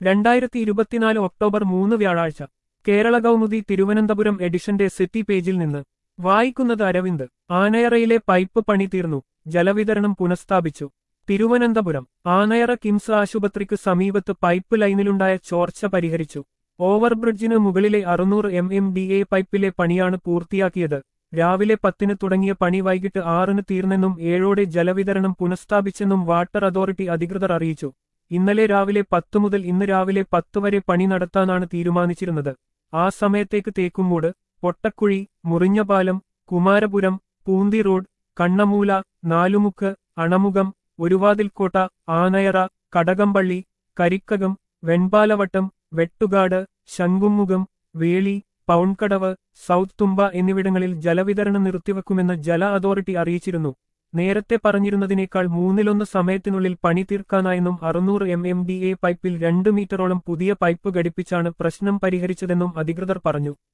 രണ്ടായിരത്തി ഇരുപത്തിനാല് ഒക്ടോബർ മൂന്ന് വ്യാഴാഴ്ച കേരള കൗമുദി തിരുവനന്തപുരം എഡിഷന്റെ സിറ്റി പേജിൽ നിന്ന് വായിക്കുന്നത് അരവിന്ദ് ആനയറയിലെ പൈപ്പ് പണി തീർന്നു ജലവിതരണം പുനഃസ്ഥാപിച്ചു തിരുവനന്തപുരം ആനയറ കിംസ് ആശുപത്രിക്ക് സമീപത്ത് പൈപ്പ് ലൈനിലുണ്ടായ ചോർച്ച പരിഹരിച്ചു ഓവർബ്രിഡ്ജിന് മുകളിലെ അറുന്നൂറ് എം എം ഡി എ പൈപ്പിലെ പണിയാണ് പൂർത്തിയാക്കിയത് രാവിലെ പത്തിന് തുടങ്ങിയ പണി വൈകിട്ട് ആറിന് തീർന്നെന്നും ഏഴോടെ ജലവിതരണം പുനഃസ്ഥാപിച്ചെന്നും വാട്ടർ അതോറിറ്റി അധികൃതർ അറിയിച്ചു ഇന്നലെ രാവിലെ പത്ത് മുതൽ ഇന്ന് രാവിലെ പത്ത് വരെ പണി നടത്താനാണ് തീരുമാനിച്ചിരുന്നത് ആ സമയത്തേക്ക് തേക്കുമൂട് പൊട്ടക്കുഴി മുറിഞ്ഞപാലം കുമാരപുരം പൂന്തി റോഡ് കണ്ണമൂല നാലുമുക്ക് അണമുഖം ഒരുവാതിൽക്കോട്ട ആനയറ കടകംപള്ളി കരിക്കകം വെൺപാലവട്ടം വെട്ടുകാട് ശംഖുമുഖം വേളി പൗൺകടവ് സൗത്ത് തുമ്പ എന്നിവിടങ്ങളിൽ ജലവിതരണം നിർത്തിവെക്കുമെന്ന് ജല അതോറിറ്റി അറിയിച്ചിരുന്നു നേരത്തെ പറഞ്ഞിരുന്നതിനേക്കാൾ മൂന്നിലൊന്ന് സമയത്തിനുള്ളിൽ പണി തീർക്കാനായെന്നും അറുന്നൂറ് എം എം ഡി എ പൈപ്പിൽ രണ്ട് മീറ്ററോളം പുതിയ പൈപ്പ് ഘടിപ്പിച്ചാണ് പ്രശ്നം പരിഹരിച്ചതെന്നും അധികൃതർ പറഞ്ഞു